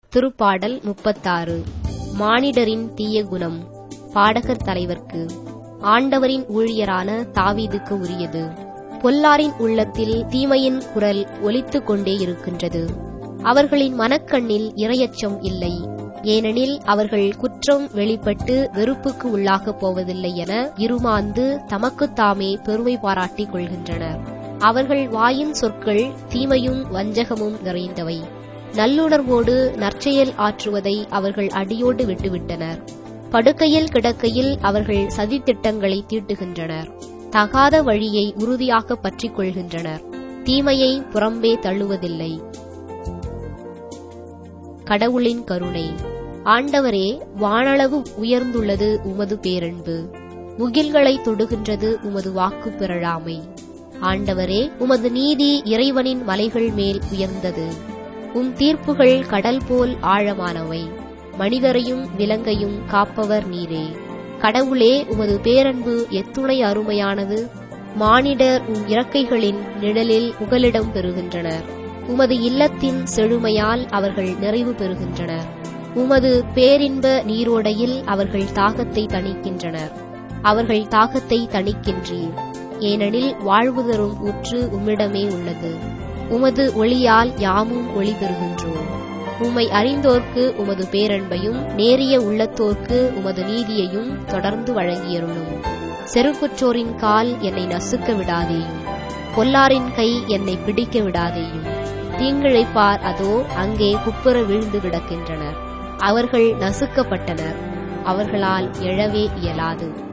திருப்பாடல் முப்பத்தாறு மானிடரின் தீய குணம் பாடகர் தலைவர்க்கு ஆண்டவரின் ஊழியரான தாவீதுக்கு உரியது பொல்லாரின் உள்ளத்தில் தீமையின் குரல் ஒலித்துக் கொண்டே இருக்கின்றது அவர்களின் மனக்கண்ணில் இரையச்சம் இல்லை ஏனெனில் அவர்கள் குற்றம் வெளிப்பட்டு வெறுப்புக்கு உள்ளாகப் போவதில்லை என இருமாந்து தமக்குத்தாமே பெருமை பாராட்டிக் கொள்கின்றனர் அவர்கள் வாயின் சொற்கள் தீமையும் வஞ்சகமும் நிறைந்தவை நல்லுணர்வோடு நற்செயல் ஆற்றுவதை அவர்கள் அடியோடு விட்டுவிட்டனர் படுக்கையில் கிடக்கையில் அவர்கள் சதித்திட்டங்களை தீட்டுகின்றனர் தகாத வழியை உறுதியாக பற்றிக் கொள்கின்றனர் தீமையை புறம்பே தள்ளுவதில்லை கடவுளின் கருணை ஆண்டவரே வானளவு உயர்ந்துள்ளது உமது பேரன்பு முகில்களை தொடுகின்றது உமது வாக்கு பிறழாமை ஆண்டவரே உமது நீதி இறைவனின் மலைகள் மேல் உயர்ந்தது உம் தீர்ப்புகள் கடல் போல் ஆழமானவை மனிதரையும் விலங்கையும் காப்பவர் நீரே கடவுளே உமது பேரன்பு எத்துணை அருமையானது மானிடர் உம் இறக்கைகளின் நிழலில் புகலிடம் பெறுகின்றனர் உமது இல்லத்தின் செழுமையால் அவர்கள் நிறைவு பெறுகின்றனர் உமது பேரின்ப நீரோடையில் அவர்கள் தாகத்தை தணிக்கின்றனர் அவர்கள் தாகத்தை தணிக்கின்றீர் ஏனெனில் வாழ்வு தரும் ஊற்று உம்மிடமே உள்ளது உமது ஒளியால் யாமும் ஒளி பெறுகின்றோம் உம்மை அறிந்தோர்க்கு உமது பேரன்பையும் நேரிய உள்ளத்தோர்க்கு உமது நீதியையும் தொடர்ந்து வழங்கியருளும் செருக்குற்றோரின் கால் என்னை நசுக்க விடாதேயும் பொல்லாரின் கை என்னை பிடிக்க விடாதேயும் தீங்கிழைப்பார் அதோ அங்கே குப்புற வீழ்ந்து கிடக்கின்றனர் அவர்கள் நசுக்கப்பட்டனர் அவர்களால் எழவே இயலாது